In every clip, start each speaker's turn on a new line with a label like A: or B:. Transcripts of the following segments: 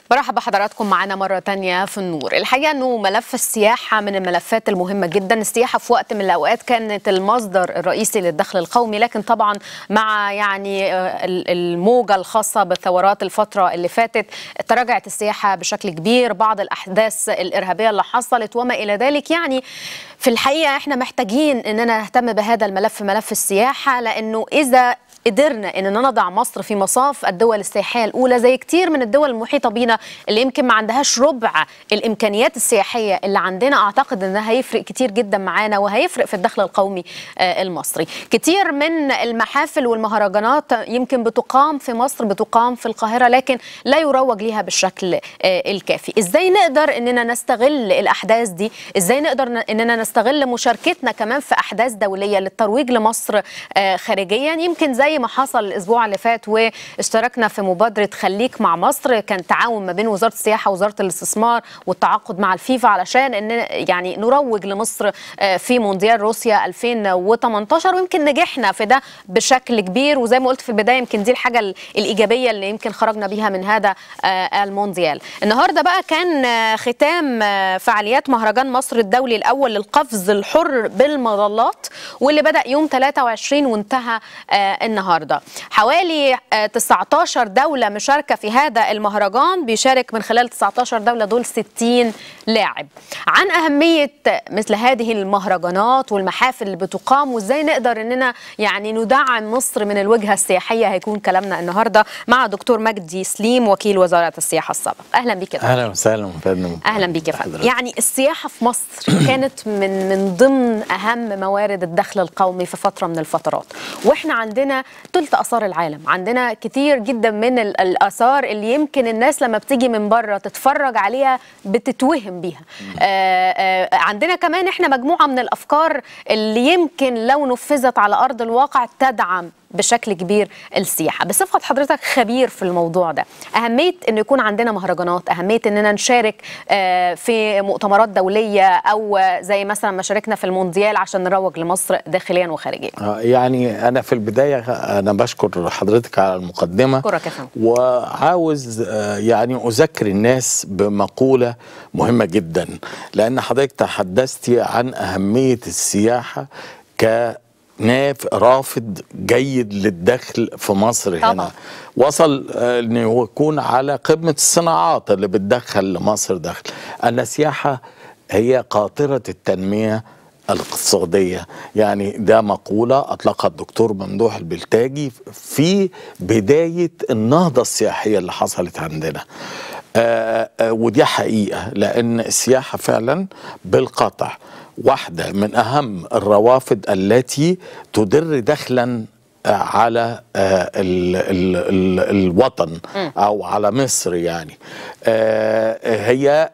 A: برحب بحضراتكم معنا مرة تانية في النور الحقيقة أنه ملف السياحة من الملفات المهمة جدا السياحة في وقت من الأوقات كانت المصدر الرئيسي للدخل القومي لكن طبعا مع يعني الموجة الخاصة بثورات الفترة اللي فاتت تراجعت السياحة بشكل كبير بعض الأحداث الإرهابية اللي حصلت وما إلى ذلك يعني في الحقيقة احنا محتاجين أننا نهتم بهذا الملف ملف السياحة لأنه إذا قدرنا اننا نضع مصر في مصاف الدول السياحيه الاولى زي كتير من الدول المحيطه بينا اللي يمكن ما عندهاش ربع الامكانيات السياحيه اللي عندنا اعتقد انها هيفرق كتير جدا معانا وهيفرق في الدخل القومي المصري كتير من المحافل والمهرجانات يمكن بتقام في مصر بتقام في القاهره لكن لا يروج ليها بالشكل الكافي ازاي نقدر اننا نستغل الاحداث دي ازاي نقدر اننا نستغل مشاركتنا كمان في احداث دوليه للترويج لمصر خارجيا يمكن زي ما حصل الاسبوع اللي فات واشتركنا في مبادره خليك مع مصر كان تعاون ما بين وزاره السياحه ووزاره الاستثمار والتعاقد مع الفيفا علشان ان يعني نروج لمصر في مونديال روسيا 2018 ويمكن نجحنا في ده بشكل كبير وزي ما قلت في البدايه يمكن دي الحاجه الايجابيه اللي يمكن خرجنا بيها من هذا المونديال النهارده بقى كان ختام فعاليات مهرجان مصر الدولي الاول للقفز الحر بالمظلات واللي بدا يوم 23 وانتهى النهارده حوالي 19 دوله مشاركه في هذا المهرجان بيشارك من خلال 19 دوله دول 60 لاعب عن اهميه مثل هذه المهرجانات والمحافل اللي بتقام وازاي نقدر اننا يعني ندعم مصر من الوجهه السياحيه هيكون كلامنا النهارده مع دكتور مجدي سليم وكيل وزاره السياحه السابق اهلا بك يا
B: اهلا وسهلا فندم
A: اهلا بك يا فندم يعني السياحه في مصر كانت من من ضمن اهم موارد الدخل القومي في فتره من الفترات واحنا عندنا ثلث اثار العالم عندنا كتير جدا من الاثار اللي يمكن الناس لما بتيجي من بره تتفرج عليها بتتوهم بيها آآ آآ عندنا كمان احنا مجموعه من الافكار اللي يمكن لو نفذت على ارض الواقع تدعم بشكل كبير السياحه بصفه حضرتك خبير في الموضوع ده اهميه ان يكون عندنا مهرجانات اهميه اننا نشارك في مؤتمرات دوليه او زي مثلا ما شاركنا في المونديال عشان نروج لمصر داخليا وخارجيا
B: يعني انا في البدايه انا بشكر حضرتك على المقدمه وعاوز يعني اذكر الناس بمقوله مهمه جدا لان حضرتك تحدثتي عن اهميه السياحه ك ناف رافد جيد للدخل في مصر طبعا. هنا وصل انه يكون على قمه الصناعات اللي بتدخل لمصر دخل ان السياحه هي قاطره التنميه الاقتصادية يعني ده مقولة أطلقها الدكتور ممدوح البلتاجي في بداية النهضة السياحية اللي حصلت عندنا آآ آآ ودي حقيقة لأن السياحة فعلا بالقطع واحدة من أهم الروافد التي تدر دخلا على ال ال ال الوطن أو على مصر يعني هي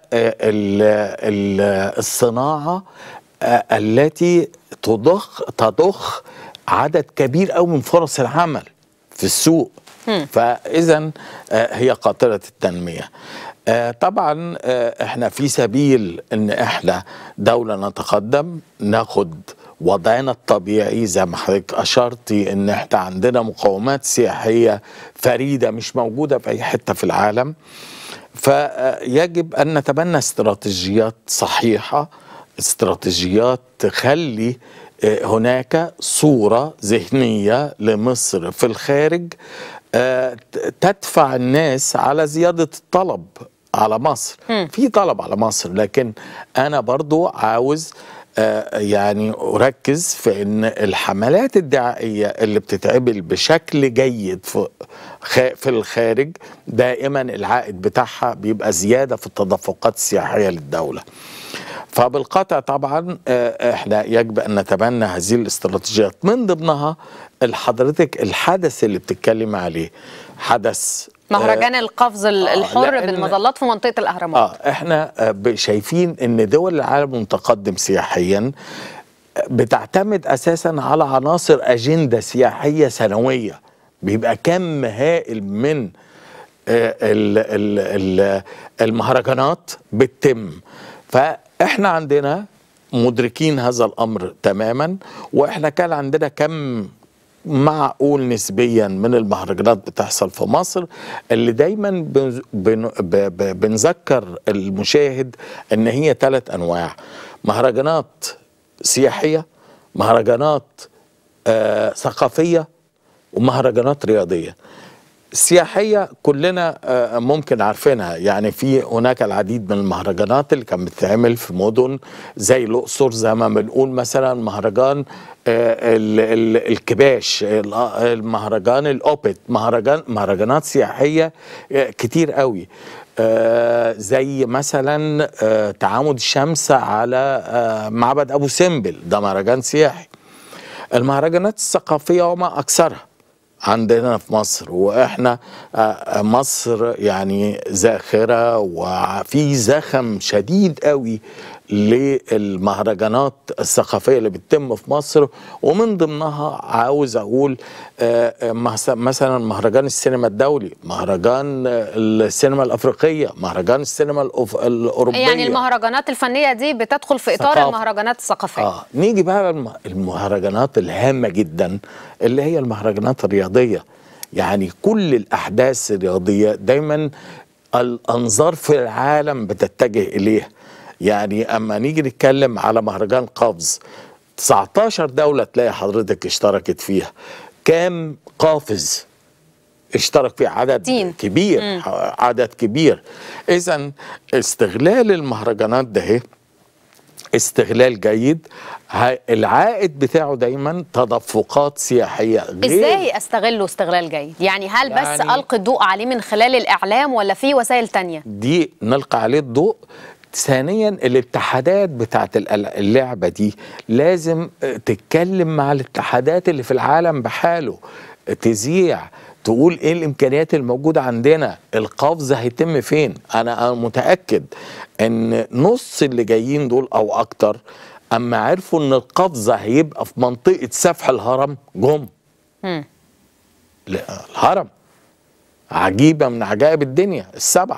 B: الصناعة التي تضخ تضخ عدد كبير قوي من فرص العمل في السوق فاذا هي قاطره التنميه طبعا احنا في سبيل ان احنا دوله نتقدم ناخد وضعنا الطبيعي زي ما حضرتك اشرتي ان احنا عندنا مقومات سياحيه فريده مش موجوده في اي حته في العالم فيجب ان نتبنى استراتيجيات صحيحه استراتيجيات تخلي هناك صورة ذهنية لمصر في الخارج تدفع الناس على زيادة الطلب على مصر في طلب على مصر لكن أنا برضو عاوز يعني أركز في أن الحملات الدعائية اللي بتتعمل بشكل جيد في في الخارج دائما العائد بتاعها بيبقى زيادة في التدفقات السياحية للدولة فبالقطع طبعا احنا يجب ان نتبنى هذه الاستراتيجيات من ضمنها حضرتك الحدث اللي بتتكلم عليه حدث
A: مهرجان القفز الحر بالمظلات في منطقه الاهرامات
B: اه احنا شايفين ان دول العالم المتقدم سياحيا بتعتمد اساسا على عناصر اجنده سياحيه سنويه بيبقى كم هائل من المهرجانات بتتم فاحنا عندنا مدركين هذا الامر تماما واحنا كان عندنا كم معقول نسبيا من المهرجانات بتحصل في مصر اللي دايما بن بن ب- ب- بنذكر المشاهد ان هي ثلاث انواع مهرجانات سياحيه مهرجانات آه ثقافيه ومهرجانات رياضيه السياحية كلنا آه، ممكن عارفينها يعني في هناك العديد من المهرجانات اللي كانت بتتعمل في مدن زي الأقصر زي ما بنقول مثلا مهرجان آه، ال- ال- الكباش ال- المهرجان الأوبت مهرجان مهرجانات سياحية آه، كتير قوي آه، زي مثلا آه، تعامد الشمس على آه، معبد أبو سمبل ده مهرجان سياحي المهرجانات الثقافية وما أكثرها عندنا في مصر واحنا آه، مصر يعني زاخره وفي زخم شديد قوي للمهرجانات الثقافيه اللي بتتم في مصر ومن ضمنها عاوز اقول آه، آه، مس- مثلا مهرجان السينما الدولي مهرجان آه، السينما الافريقيه مهرجان السينما الأف- الاوروبيه
A: يعني المهرجانات الفنيه دي بتدخل في اطار
B: ثقافة.
A: المهرجانات الثقافيه
B: اه نيجي بقى الم- المهرجانات الهامه جدا اللي هي المهرجانات الرياضيه يعني كل الاحداث الرياضيه دايما الانظار في العالم بتتجه اليها يعني اما نيجي نتكلم على مهرجان قفز 19 دوله تلاقي حضرتك اشتركت فيها كام قافز اشترك فيه عدد
A: دين.
B: كبير عدد كبير اذا استغلال المهرجانات ده هي استغلال جيد ه- العائد بتاعه دايما تدفقات سياحيه غير
A: ازاي استغله استغلال جيد يعني هل بس
B: يعني-
A: القي الضوء عليه من خلال الاعلام ولا في وسائل تانية
B: دي نلقى عليه الضوء ثانيا الاتحادات بتاعت ال- اللعبه دي لازم اه، تتكلم مع الاتحادات اللي في العالم بحاله تذيع تقول ايه الامكانيات الموجوده عندنا القفز هيتم فين انا أنا متاكد ان نص اللي جايين دول او اكتر اما عرفوا ان القفز هيبقى في منطقه سفح الهرم جم
A: مم.
B: لا، الهرم عجيبه من عجائب الدنيا السبعه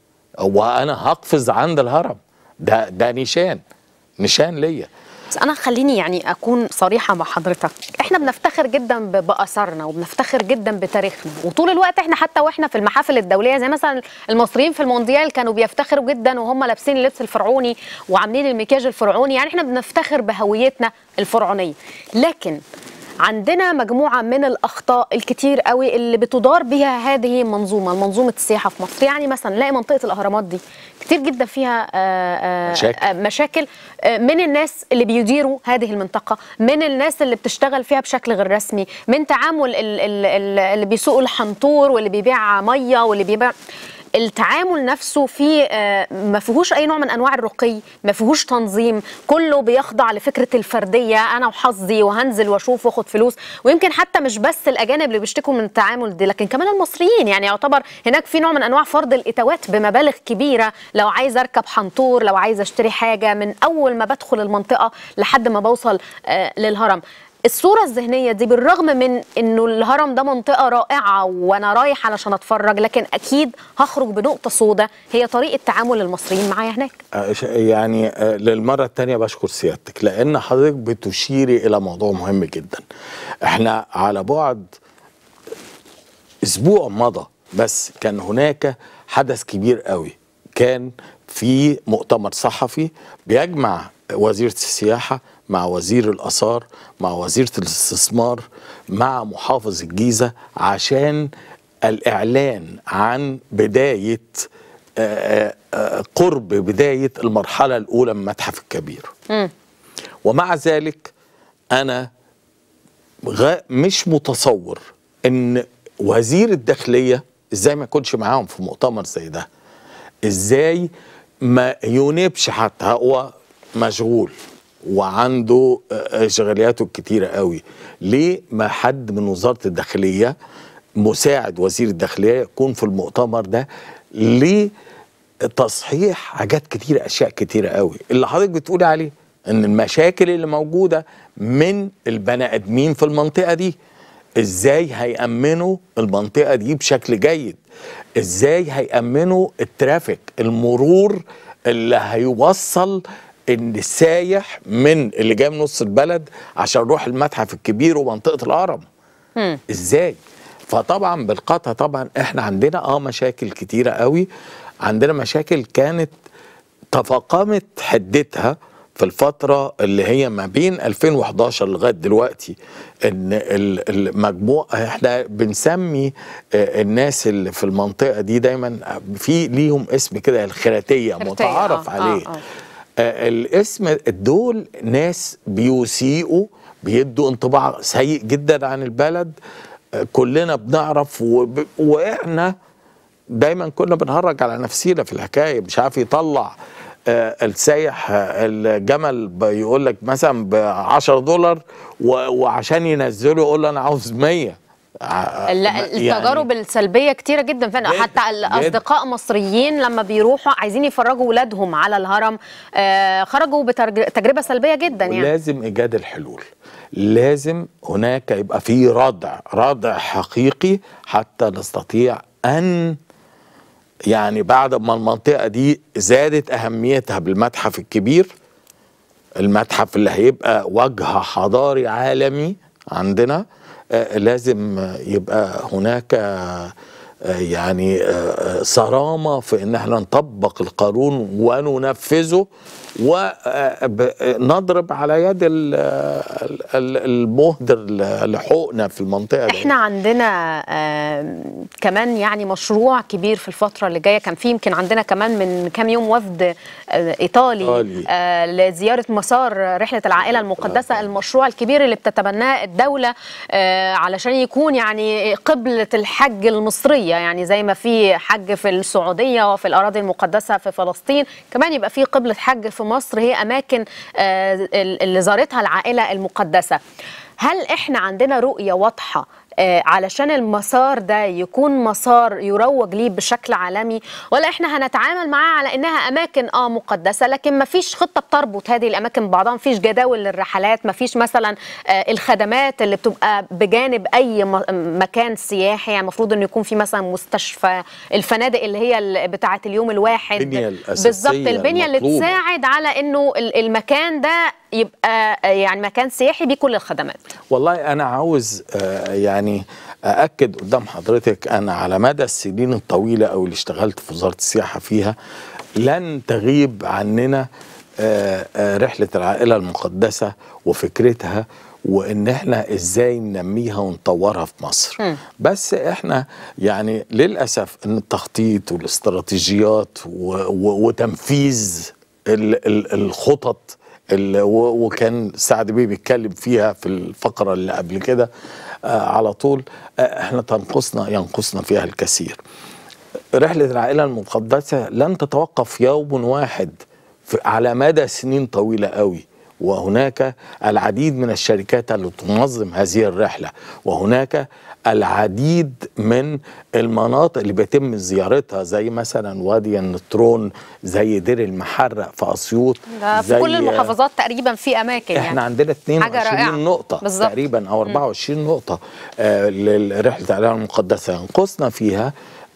B: وانا هقفز عند الهرم ده ده نشان نشان ليا
A: بس انا خليني يعني اكون صريحه مع حضرتك احنا بنفتخر جدا ب- باثارنا وبنفتخر جدا بتاريخنا وطول الوقت احنا حتى واحنا في المحافل الدوليه زي مثلا المصريين في المونديال كانوا بيفتخروا جدا وهم لابسين اللبس الفرعوني وعاملين المكياج الفرعوني يعني احنا بنفتخر بهويتنا الفرعونيه لكن عندنا مجموعة من الأخطاء الكتير قوي اللي بتدار بها هذه المنظومة منظومة السياحة في مصر يعني مثلا نلاقي منطقة الأهرامات دي كتير جدا فيها آه، آه،
B: مشاكل.
A: آه، مشاكل آه، من الناس اللي بيديروا هذه المنطقة من الناس اللي بتشتغل فيها بشكل غير رسمي من تعامل ال- ال- ال- اللي بيسوقوا الحنطور واللي بيبيع مية واللي بيبيع التعامل نفسه فيه آه، ما فيهوش اي نوع من انواع الرقي ما فيهوش تنظيم كله بيخضع لفكره الفرديه انا وحظي وهنزل واشوف واخد فلوس ويمكن حتى مش بس الاجانب اللي بيشتكوا من التعامل دي لكن كمان المصريين يعني يعتبر هناك في نوع من انواع فرض الاتوات بمبالغ كبيره لو عايز اركب حنطور لو عايز اشتري حاجه من اول ما بدخل المنطقه لحد ما بوصل آه، للهرم الصورة الذهنية دي بالرغم من انه الهرم ده منطقة رائعة وانا رايح علشان اتفرج لكن اكيد هخرج بنقطة سوداء هي طريقة تعامل المصريين معايا هناك
B: آه، ش- يعني آه، للمرة التانية بشكر سيادتك لأن حضرتك بتشيري إلى موضوع مهم جدا احنا على بعد أسبوع مضى بس كان هناك حدث كبير قوي كان في مؤتمر صحفي بيجمع وزيرة السياحة مع وزير الآثار مع وزيرة الاستثمار مع محافظ الجيزة عشان الإعلان عن بداية آه، آه، قرب بداية المرحلة الأولى من المتحف الكبير ومع ذلك أنا غ... مش متصور ان وزير الداخليه ازاي ما يكونش معاهم في مؤتمر زي ده ازاي ما ينيبش حتى هو مشغول وعنده آه، اشغالياته الكتيره قوي ليه ما حد من وزاره الداخليه مساعد وزير الداخليه يكون في المؤتمر ده ليه تصحيح حاجات كتيرة أشياء كتيرة قوي اللي حضرتك بتقولي عليه إن المشاكل اللي موجودة من البني آدمين في المنطقة دي إزاي هيأمنوا المنطقة دي بشكل جيد إزاي هيأمنوا الترافيك المرور اللي هيوصل ان السايح من اللي جاي من نص البلد عشان يروح المتحف الكبير ومنطقه الهرم ازاي فطبعا بالقطع طبعا احنا عندنا اه مشاكل كتيره قوي عندنا مشاكل كانت تفاقمت حدتها في الفترة اللي هي ما بين 2011 لغاية دلوقتي ان ال- المجموع احنا بنسمي آه، الناس اللي في المنطقة دي دايما في ليهم اسم كده الخيراتية
A: خيراتية،
B: متعارف
A: آه،
B: عليه
A: آه، آه.
B: آه، الاسم دول ناس بيسيئوا بيدوا انطباع سيء جدا عن البلد آه، كلنا بنعرف وب... واحنا دايما كنا بنهرج على نفسينا في الحكايه مش عارف يطلع آه، السايح آه، الجمل بيقول لك مثلا ب 10 دولار و... وعشان ينزله يقول له انا عاوز 100 ع-
A: لا
B: يعني-
A: التجارب السلبيه كتيره جدا فعلا
B: جدا،
A: حتى الاصدقاء مصريين لما بيروحوا عايزين يفرجوا ولادهم على الهرم آه خرجوا بتجربه سلبيه جدا يعني
B: لازم ايجاد الحلول لازم هناك يبقى في ردع ردع حقيقي حتى نستطيع ان يعني بعد ما المنطقه دي زادت اهميتها بالمتحف الكبير المتحف اللي هيبقى وجه حضاري عالمي عندنا آه، لازم آه، يبقى هناك آه، آه، يعني آه، آه، صرامه في ان احنا نطبق القانون وننفذه ونضرب على يد ال- ال- ال- المهدر لحقوقنا في المنطقه دي
A: احنا عندنا آه كمان يعني مشروع كبير في الفتره اللي جايه كان في يمكن عندنا كمان من كام يوم وفد آه ايطالي
B: إيطالي.
A: آه لزياره مسار رحله العائله المقدسه المشروع الكبير اللي بتتبناه الدوله آه علشان يكون يعني قبله الحج المصريه يعني زي ما في حج في السعوديه وفي الاراضي المقدسه في فلسطين كمان يبقى في قبله حج في مصر هي اماكن آه اللي زارتها العائله المقدسه هل احنا عندنا رؤيه واضحه آه، علشان المسار ده يكون مسار يروج ليه بشكل عالمي ولا احنا هنتعامل معاه على انها اماكن اه مقدسه لكن ما فيش خطه بتربط هذه الاماكن ببعضها ما فيش جداول للرحلات ما فيش مثلا آه، الخدمات اللي بتبقى بجانب اي م- مكان سياحي يعني المفروض انه يكون في مثلا مستشفى الفنادق اللي هي ال- بتاعه اليوم الواحد
B: البنية الأساسية
A: بالظبط البنيه اللي
B: المطلوبة.
A: تساعد على انه ال- المكان ده يبقى آه، يعني مكان سياحي بكل الخدمات
B: والله انا عاوز آه، يعني ااكد قدام حضرتك انا على مدى السنين الطويله او اللي اشتغلت في وزاره السياحه فيها لن تغيب عننا آه، آه، رحله العائله المقدسه وفكرتها وان احنا ازاي ننميها ونطورها في مصر
A: مم.
B: بس احنا يعني للاسف ان التخطيط والاستراتيجيات و- و- وتنفيذ ال- ال- الخطط ال- و- وكان سعد بيه بيتكلم فيها في الفقره اللي قبل كده آه على طول آه احنا تنقصنا ينقصنا فيها الكثير رحله العائله المقدسه لن تتوقف يوم واحد في على مدى سنين طويله قوي وهناك العديد من الشركات اللي تنظم هذه الرحله وهناك العديد من المناطق اللي بيتم زيارتها زي مثلا وادي النطرون زي دير المحرق في اسيوط
A: ده في
B: زي-
A: كل المحافظات تقريبا في اماكن
B: احنا
A: يعني
B: عندنا
A: حاجة رائعة.
B: 22 نقطة
A: بالظبط.
B: تقريبا او 24 نقطة آه لرحلة العلامة المقدسة ينقصنا فيها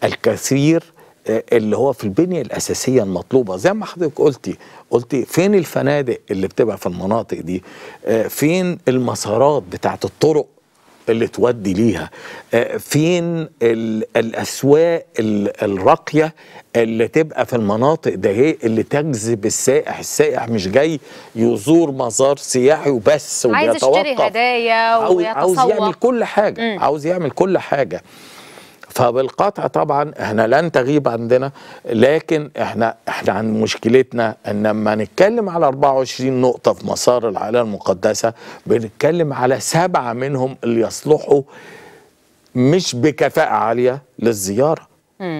B: الكثير آه، اللي هو في البنية الأساسية المطلوبة زي ما حضرتك قلتي قلتي فين الفنادق اللي بتبقى في المناطق دي آه، فين المسارات بتاعت الطرق اللي تودي ليها آه، فين ال- الاسواق ال- الراقيه اللي تبقى في المناطق ده هي اللي تجذب السائح السائح مش جاي يزور مزار سياحي وبس
A: عايز يشتري
B: وبيتوقف
A: هدايا
B: عاوز, عاوز يعمل
A: ويتسوق
B: كل حاجه عاوز يعمل كل حاجه فبالقطع طبعا احنا لن تغيب عندنا لكن احنا احنا عن مشكلتنا ان لما نتكلم على 24 نقطه في مسار العائله المقدسه بنتكلم على سبعه منهم اللي يصلحوا مش بكفاءه عاليه للزياره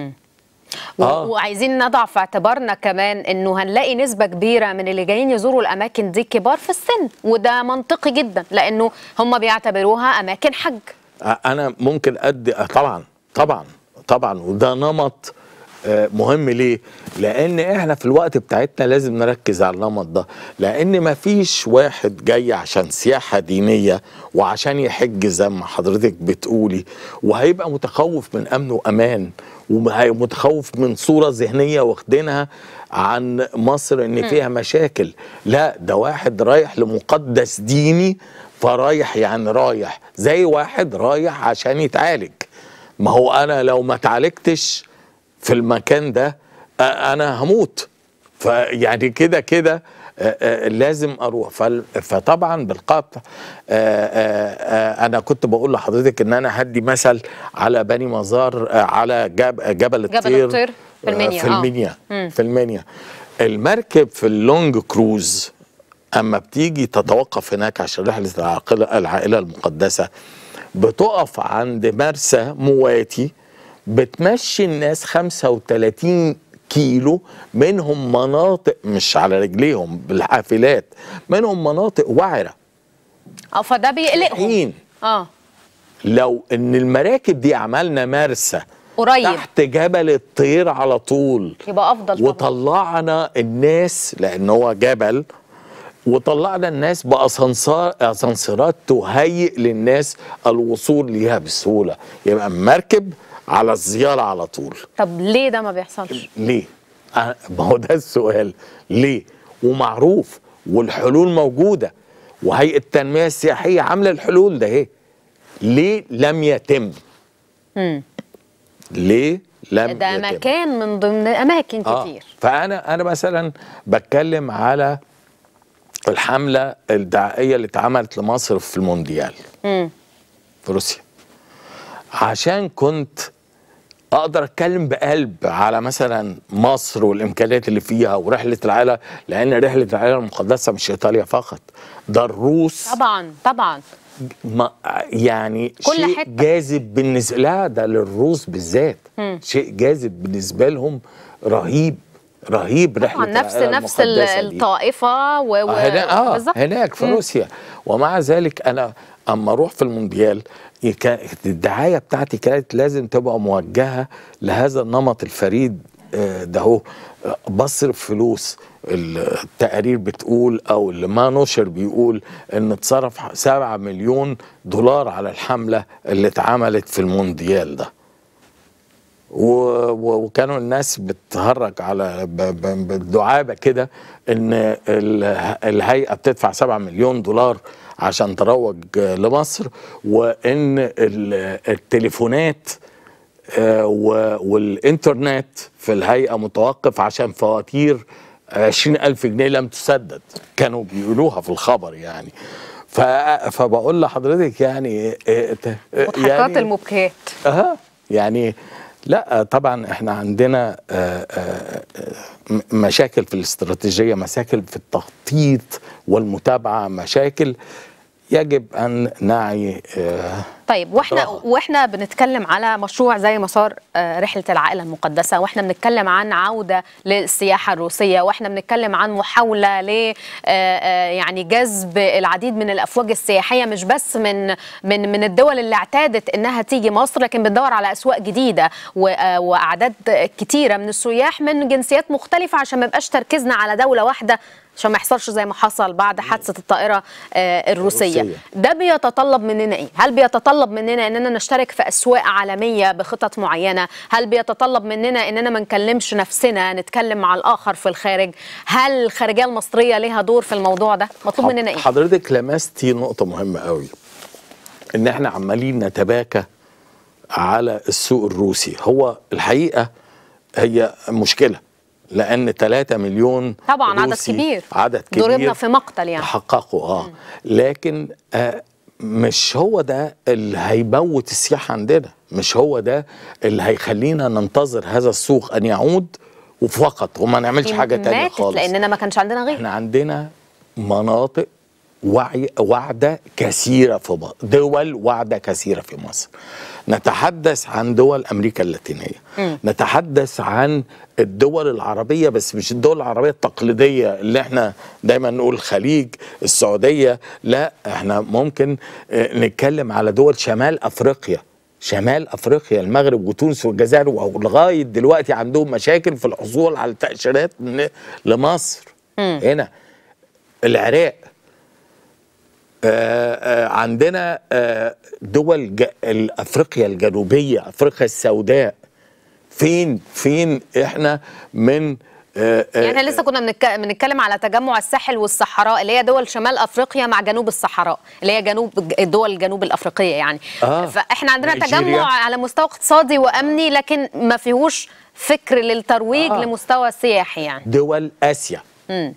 A: و-
B: آه.
A: وعايزين نضع في اعتبارنا كمان انه هنلاقي نسبه كبيره من اللي جايين يزوروا الاماكن دي كبار في السن وده منطقي جدا لانه هم بيعتبروها اماكن حج
B: انا ممكن ادي طبعا طبعا طبعا وده نمط آه، مهم ليه؟ لان احنا في الوقت بتاعتنا لازم نركز على النمط ده لان ما فيش واحد جاي عشان سياحه دينيه وعشان يحج زي ما حضرتك بتقولي وهيبقى متخوف من امن وامان ومتخوف من صوره ذهنيه واخدينها عن مصر ان فيها مشاكل لا ده واحد رايح لمقدس ديني فرايح يعني رايح زي واحد رايح عشان يتعالج ما هو انا لو ما اتعالجتش في المكان ده آه، انا هموت فيعني كده كده آه، آه، لازم اروح فال- فطبعا بالقطع آه، آه، آه، انا كنت بقول لحضرتك ان انا هدي مثل على بني مزار آه، على جب جبل الطير
A: الطير في
B: آه،
A: المنيا،
B: في
A: آه.
B: المنيا في المنيا المركب في اللونج كروز اما بتيجي تتوقف هناك عشان رحله العائله العائله المقدسه بتقف عند مرسى مواتي بتمشي الناس 35 كيلو منهم مناطق مش على رجليهم بالحافلات منهم مناطق وعره
A: اه فده بيقلقهم
B: حين
A: اه
B: لو ان المراكب دي عملنا مرسى
A: قريب
B: تحت جبل الطير على طول
A: يبقى افضل طبعا
B: وطلعنا الناس لان هو جبل وطلعنا الناس باسانسار اسانسيرات تهيئ للناس الوصول ليها بسهوله يبقى مركب على الزياره على طول
A: طب ليه ده ما بيحصلش
B: ليه؟ أنا- ما هو ده السؤال ليه؟ ومعروف والحلول موجوده وهيئه التنميه السياحيه عامله الحلول ده اهي ليه لم يتم؟
A: مم.
B: ليه لم
A: ده
B: يتم؟
A: مكان من ضمن اماكن
B: آه.
A: كتير
B: فانا انا مثلا بتكلم على الحمله الدعائيه اللي اتعملت لمصر في المونديال
A: مم.
B: في روسيا عشان كنت اقدر اتكلم بقلب على مثلا مصر والامكانيات اللي فيها ورحله العائله لان رحله العائله المقدسه مش ايطاليا فقط ده الروس
A: طبعا طبعا
B: ما يعني
A: كل
B: شيء
A: حتة.
B: جاذب بالنسبه لا ده للروس بالذات شيء جاذب بالنسبه لهم رهيب رهيب رحله
A: طبعا نفس
B: العائلة
A: نفس ال-
B: المقدسة دي.
A: الطائفه و... و...
B: هنا اه
A: بالظبط.
B: هناك في روسيا ومع ذلك انا اما اروح في المونديال كانت الدعايه بتاعتي كانت لازم تبقى موجهه لهذا النمط الفريد آه، ده هو آه، بصرف فلوس التقارير بتقول او اللي ما نشر بيقول ان اتصرف 7 مليون دولار على الحمله اللي اتعملت في المونديال ده و- و- وكانوا الناس بتهرج على ب- ب- بالدعابه كده ان ال- الهيئه بتدفع 7 مليون دولار عشان تروج لمصر وان ال- التليفونات آه، و- والانترنت في الهيئه متوقف عشان فواتير 20 ألف جنيه لم تسدد كانوا بيقولوها في الخبر يعني ف- فبقول لحضرتك يعني آه، ت- آه،
A: مضحكات المبكيات
B: اها يعني لا طبعا احنا عندنا آه، آه، آه، م- مشاكل في الاستراتيجيه مشاكل في التخطيط والمتابعه مشاكل يجب ان نعي آه،
A: طيب واحنا
B: بصراحة.
A: واحنا بنتكلم على مشروع زي مسار آه، رحله العائله المقدسه واحنا بنتكلم عن عوده للسياحه الروسيه واحنا بنتكلم عن محاوله ل آه، آه، يعني جذب العديد من الافواج السياحيه مش بس من من من الدول اللي اعتادت انها تيجي مصر لكن بندور على اسواق جديده و- آه، واعداد كتيره من السياح من جنسيات مختلفه عشان ما يبقاش تركيزنا على دوله واحده عشان ما يحصلش زي ما حصل بعد حادثه الطائره آه، الروسيه
B: الروسية.
A: ده بيتطلب مننا ايه؟ هل بيتطلب مننا اننا نشترك في اسواق عالميه بخطط معينه؟ هل بيتطلب مننا اننا ما نكلمش نفسنا نتكلم مع الاخر في الخارج؟ هل الخارجيه المصريه ليها دور في الموضوع ده؟ مطلوب مننا ايه؟
B: حضرتك لمستي نقطه مهمه قوي ان احنا عمالين نتباكى على السوق الروسي هو الحقيقه هي مشكله لان 3 مليون
A: طبعا عدد
B: روسي
A: كبير
B: عدد كبير
A: ضربنا في مقتل يعني
B: حققوا اه لكن آه مش هو ده اللي هيموت السياحه عندنا مش هو ده اللي هيخلينا ننتظر هذا السوق ان يعود وفقط وما نعملش حاجه تانية
A: ماتت
B: خالص
A: لاننا ما كانش عندنا غير
B: احنا عندنا مناطق وعي واعدة كثيرة في مصر دول واعدة كثيرة في مصر نتحدث عن دول أمريكا اللاتينية نتحدث عن الدول العربية بس مش الدول العربية التقليدية اللي احنا دايما نقول الخليج السعودية لا احنا ممكن اه، نتكلم على دول شمال أفريقيا شمال افريقيا المغرب وتونس والجزائر ولغايه دلوقتي عندهم مشاكل في الحصول على التاشيرات من- لمصر هنا العراق آه، آه، عندنا آه، دول ج- افريقيا الجنوبيه افريقيا السوداء فين فين احنا من آه، آه،
A: يعني احنا لسه كنا بنتك- بنتكلم على تجمع الساحل والصحراء اللي هي دول شمال افريقيا مع جنوب الصحراء اللي هي جنوب الدول الجنوب الافريقيه يعني
B: آه.
A: فاحنا عندنا
B: نيجيريا.
A: تجمع على مستوى اقتصادي وامني لكن ما فيهوش فكر للترويج
B: آه.
A: لمستوى سياحي يعني
B: دول اسيا
A: مم.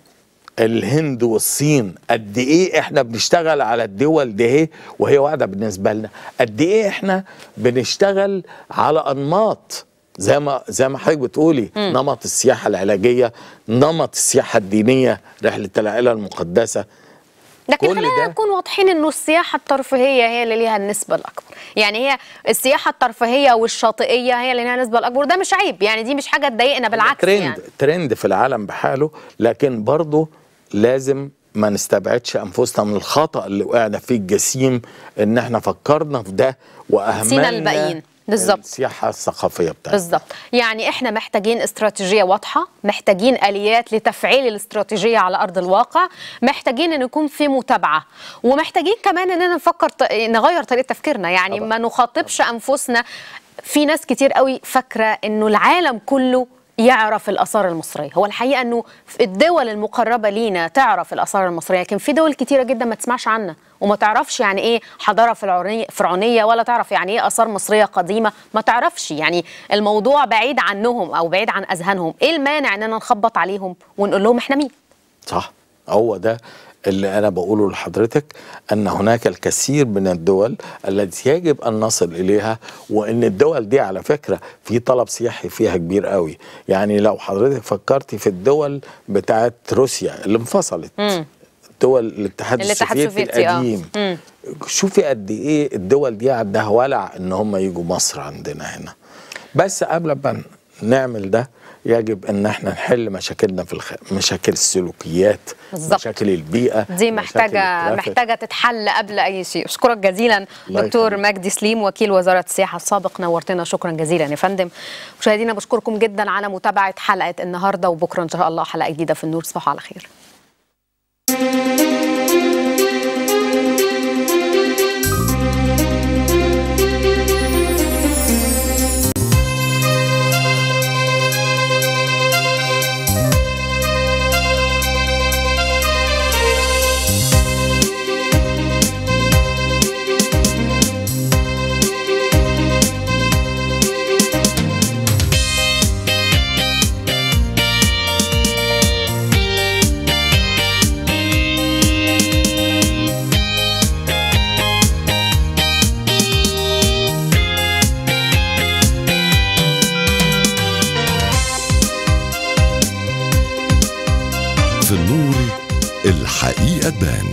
B: الهند والصين قد ايه احنا بنشتغل على الدول دي اهي وهي واحده بالنسبه لنا قد ايه احنا بنشتغل على انماط زي ما زي ما حضرتك بتقولي نمط السياحه العلاجيه نمط السياحه الدينيه رحله العائله المقدسه
A: لكن
B: كل
A: خلينا
B: ده-
A: نكون واضحين انه السياحه الترفيهيه هي اللي ليها النسبه الاكبر يعني هي السياحه الترفيهيه والشاطئيه هي اللي ليها النسبه الاكبر ده مش عيب يعني دي مش حاجه تضايقنا بالعكس
B: ترند
A: يعني
B: ترند في العالم بحاله لكن برضه لازم ما نستبعدش انفسنا من الخطا اللي وقعنا فيه الجسيم ان احنا فكرنا في ده واهملنا
A: الباقيين. بالظبط.
B: السياحه الثقافيه بتاعتنا
A: بالظبط يعني احنا محتاجين استراتيجية واضحة محتاجين آليات لتفعيل الاستراتيجية على أرض الواقع محتاجين أن يكون في متابعة ومحتاجين كمان أننا نفكر ط- نغير طريقة تفكيرنا يعني
B: طبعا.
A: ما نخاطبش أنفسنا في ناس كتير قوي فاكرة أنه العالم كله يعرف الآثار المصرية هو الحقيقة أنه في الدول المقربة لينا تعرف الآثار المصرية لكن في دول كتيرة جدا ما تسمعش عنها وما تعرفش يعني ايه حضاره فرعونيه فرعونيه ولا تعرف يعني ايه اثار مصريه قديمه ما تعرفش يعني الموضوع بعيد عنهم او بعيد عن اذهانهم ايه المانع اننا نخبط عليهم ونقول لهم احنا مين
B: صح هو ده اللي انا بقوله لحضرتك ان هناك الكثير من الدول التي يجب ان نصل اليها وان الدول دي على فكره في طلب سياحي فيها كبير قوي يعني لو حضرتك فكرتي في الدول بتاعت روسيا اللي انفصلت
A: مم.
B: دول الاتحاد
A: الاتحاد
B: السوفيتي
A: السوفيتي، آه.
B: القديم
A: مم.
B: شوفي قد ايه الدول دي عندها ولع ان هم يجوا مصر عندنا هنا بس قبل ما نعمل ده يجب ان احنا نحل مشاكلنا في الخ... مشاكل السلوكيات
A: بالظبط.
B: مشاكل البيئه
A: دي
B: مشاكل
A: محتاجه
B: الترافيك.
A: محتاجه تتحل قبل اي شيء اشكرك جزيلا
B: الله
A: دكتور
B: يخليك.
A: مجدي سليم وكيل وزاره السياحه السابق نورتنا شكرا جزيلا يا فندم مشاهدينا بشكركم جدا على متابعه حلقه النهارده وبكره ان شاء الله حلقه جديده في النور تصبحوا على خير
C: في النور الحقيقة تبان